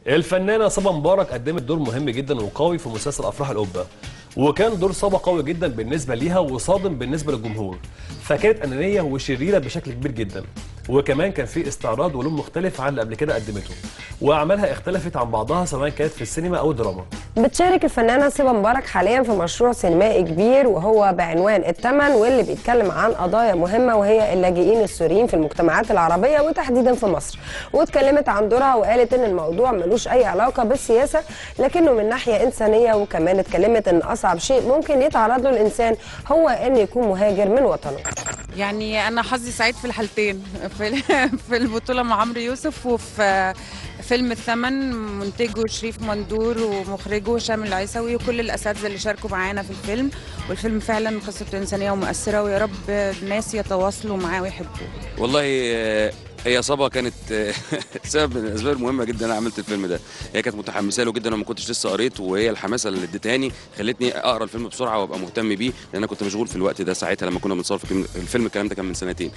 الفنانة صبا مبارك قدمت دور مهم جدا وقوي في مسلسل أفراح القبة وكان دور صبا قوي جدا بالنسبة ليها وصادم بالنسبة للجمهور فكانت أنانية وشريرة بشكل كبير جدا وكمان كان في استعراض ولون مختلف عن اللي قبل كده قدمته وأعمالها اختلفت عن بعضها سواء كانت في السينما أو الدراما بتشارك الفنانة صبا مبارك حاليا في مشروع سينمائي كبير وهو بعنوان التمن واللي بيتكلم عن قضايا مهمة وهي اللاجئين السوريين في المجتمعات العربية وتحديدا في مصر واتكلمت عن دورها وقالت ان الموضوع ملوش اي علاقة بالسياسة لكنه من ناحية انسانية وكمان اتكلمت ان اصعب شيء ممكن يتعرض له الانسان هو ان يكون مهاجر من وطنه يعني انا حظي سعيد في الحالتين في في البطوله مع عمرو يوسف وفي فيلم الثمن منتجه شريف مندور ومخرجه هشام العيسوي وكل الاساتذه اللي شاركوا معانا في الفيلم والفيلم فعلا قصته انسانيه ومؤثره ويا رب الناس يتواصلوا معاه ويحبوه والله آه، هي صبا كانت آه، سبب من الاسباب المهمه جدا انا عملت الفيلم ده هي كانت متحمسه له جدا وما كنتش لسه قريت وهي الحماسه اللي ادتهاني خلتني اقرا الفيلم بسرعه وابقى مهتم بيه لان انا كنت مشغول في الوقت ده ساعتها لما كنا بنصور في الفيلم- الفيلم الكلام ده كان من سنتين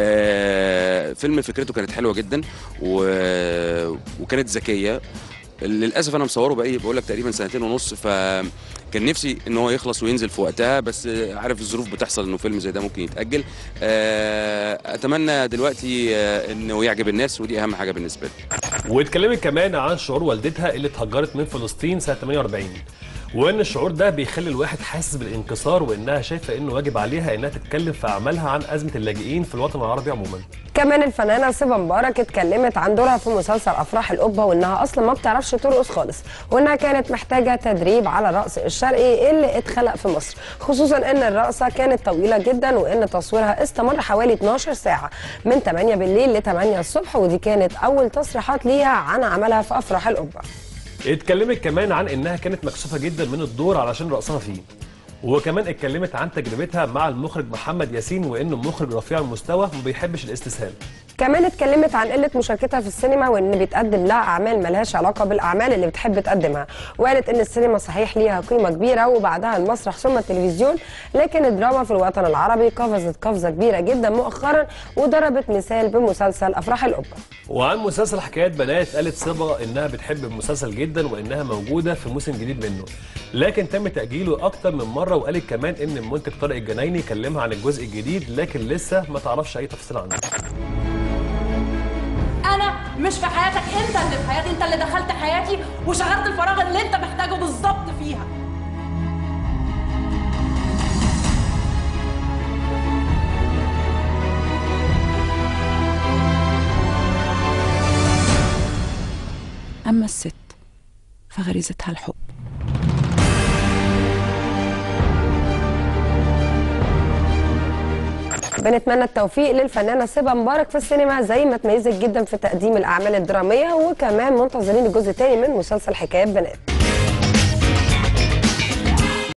آه، فيلم فكرته كانت حلوه جدا و... وكانت ذكيه للاسف انا مصوره بقى بقول لك تقريبا سنتين ونص فكان نفسي ان هو يخلص وينزل في وقتها بس عارف الظروف بتحصل انه فيلم زي ده ممكن يتاجل آه، اتمنى دلوقتي آه، انه يعجب الناس ودي اهم حاجه بالنسبه لي واتكلمت كمان عن شعور والدتها اللي اتهجرت من فلسطين سنة 48 وان الشعور ده بيخلي الواحد حاسس بالانكسار وانها شايفه انه واجب عليها انها تتكلم في اعمالها عن ازمه اللاجئين في الوطن العربي عموما كمان الفنانة صبا مبارك اتكلمت عن دورها في مسلسل أفراح القبة وإنها أصلا ما بتعرفش ترقص خالص وإنها كانت محتاجة تدريب على الرقص الشرقي اللي اتخلق في مصر خصوصا إن الرقصة كانت طويلة جدا وإن تصويرها استمر حوالي 12 ساعة من 8 بالليل ل 8 الصبح ودي كانت أول تصريحات ليها عن عملها في أفراح القبة اتكلمت كمان عن انها كانت مكسوفه جدا من الدور علشان رقصها فيه وكمان اتكلمت عن تجربتها مع المخرج محمد ياسين وانه مخرج رفيع المستوى وما بيحبش الاستسهال كمان اتكلمت عن قله مشاركتها في السينما وان بيتقدم لها اعمال ملهاش علاقه بالاعمال اللي بتحب تقدمها وقالت ان السينما صحيح ليها قيمه كبيره وبعدها المسرح ثم التلفزيون لكن الدراما في الوطن العربي قفزت قفزه كبيره جدا مؤخرا وضربت مثال بمسلسل افراح القبه وعن مسلسل حكايات بنات قالت صبا انها بتحب المسلسل جدا وانها موجوده في موسم جديد منه لكن تم تاجيله اكتر من مره وقالت كمان ان المنتج طارق الجنايني كلمها عن الجزء الجديد لكن لسه ما تعرفش اي تفاصيل عنه انا مش في حياتك انت اللي في حياتي انت اللي دخلت حياتي وشغلت الفراغ اللي انت محتاجه بالظبط فيها اما الست فغريزتها الحب بنتمنى التوفيق للفنانه سيبا مبارك في السينما زي ما تميزت جدا في تقديم الاعمال الدراميه وكمان منتظرين الجزء الثاني من مسلسل حكايات بنات